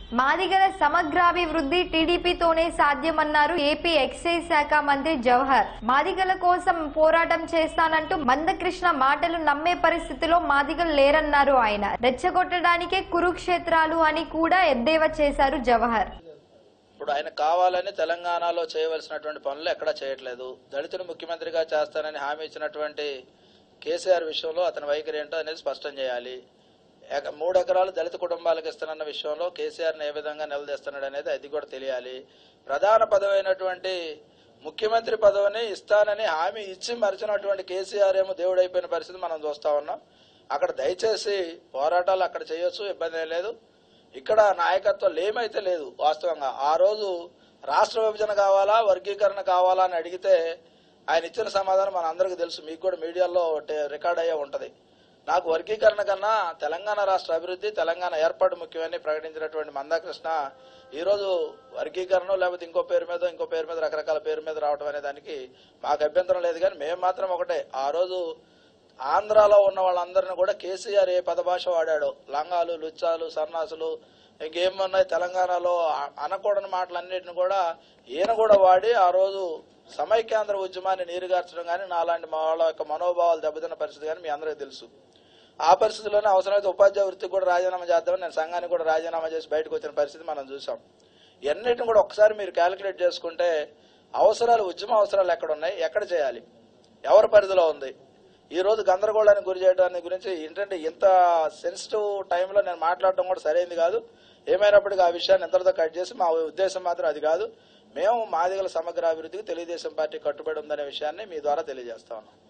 మాదిగల సమగ్రాభివృద్ధి టీడీపీతోనే సాధ్యమన్నారు AP excise శాఖ మంత్రి జవహర్ మాదిగల కోసం పోరాటం చేస్తానంటూ మందకృష్ణ మాటలు నమ్మే పరిస్థితిలో మాదిగలు లేరన్నారు ఆయన రెచ్చగొట్టడానికే కురుక్షేత్రాలు అని కూడా ఎద్దేవా చేశారు జవహర్ ఇప్పుడు ఆయన కావాలని తెలంగాణలో చేయవలసినటువంటి పనులు ఎక్కడా చేయట్లేదు దళితులు ముఖ్యమంత్రిగా చేస్తానని హామీ ఇచ్చినటువంటి కేసీఆర్ విషయంలో అతని వైఖరి ఏంటో అనేది స్పష్టం చేయాలి ఎక- మూడు ఎకరాలు దళిత కుటుంబాలకు ఇస్తానన్న విషయంలో కేసీఆర్ని ఏ విధంగా నిలదీస్తున్నాడు అనేది అది కూడా తెలియాలి ప్రధాన పదవైనటువంటి ముఖ్యమంత్రి పదవిని ఇస్తానని హామీ ఇచ్చి మరిచినటువంటి కేసీఆర్ ఏమో దేవుడు అయిపోయిన పరిస్థితి మనం చూస్తా ఉన్నాం అక్కడ దయచేసి పోరాటాలు అక్కడ చేయొచ్చు ఇబ్బంది ఏం లేదు ఇక్కడ నాయకత్వం లేమైతే లేదు వాస్తవంగా ఆ రోజు రాష్ట్ర విభజన కావాలా వర్గీకరణ కావాలా అని అడిగితే ఆయన ఇచ్చిన సమాధానం మన అందరికీ తెలుసు మీకు కూడా మీడియాలో టే- రికార్డ్ అయ్యే ఉంటది నాకు వర్గీకరణ కన్నా తెలంగాణ రాష్ట్ర అభివృద్ధి తెలంగాణ ఏర్పాటు ముఖ్యమని ప్రకటించినటువంటి మందాకృష్ణ ఈ రోజు వర్గీకరణ లేకపోతే ఇంకో పేరు మీద ఇంకో పేరు మీద రకరకాల పేరు మీద రావడం అనే దానికి మాకు అభ్యంతరం లేదు కానీ మేము మాత్రం ఒకటే ఆ రోజు ఆంధ్రాలో ఉన్న వాళ్ళందరిని కూడా కేసీఆర్ ఏ పదభాష వాడాడో లంగాలు లుచ్చాలు సన్నాసులు ఇంకేమున్నాయి తెలంగాణలో అ- అనకూడని మాటలన్నిటిని కూడా ఈయన కూడా వాడి ఆ రోజు సమైక్యాంధ్ర ఉద్యమాన్ని నీరుగార్చడం కానీ నాలాంటి మా వాళ్ళ యొక్క మనోభావాలు దెబ్బతిన్న పరిస్థితి కానీ మీ అందరికీ తెలుసు ఆ పరిస్థితిలోనే అవసరమైతే ఉపాధ్యాయ వృత్తికి కూడా రాజీనామా చేద్దామని నేను సంఘానికి కూడా రాజీనామా చేసి బయటకు వచ్చిన పరిస్థితి మనం చూసాం ఇవన్నిటిని కూడా ఒకసారి మీరు క్యాలిక్యులేట్ చేసుకుంటే అవసరాలు ఉద్యమ అవసరాలు ఎక్కడ ఉన్నాయి ఎక్కడ చేయాలి ఎవరి పరిధిలో ఉంది ఈ రోజు గందరగోళానికి గురి చేయడానికి గురించి ఏంటంటే ఇంత సెన్సిటివ్ టైంలో నేను మాట్లాడడం కూడా సరైంది కాదు ఏమైనప్పటికీ ఆ విషయాన్ని ఎంతటితో కట్ చేసి మా ఉద్దేశం మాత్రం అది కాదు మేము మాదిగల సమగ్ర అభివృద్ధికి తెలుగుదేశం పార్టీ కట్టుబడి ఉందనే విషయాన్ని మీ ద్వారా తెలియజేస్తా ఉన్నాం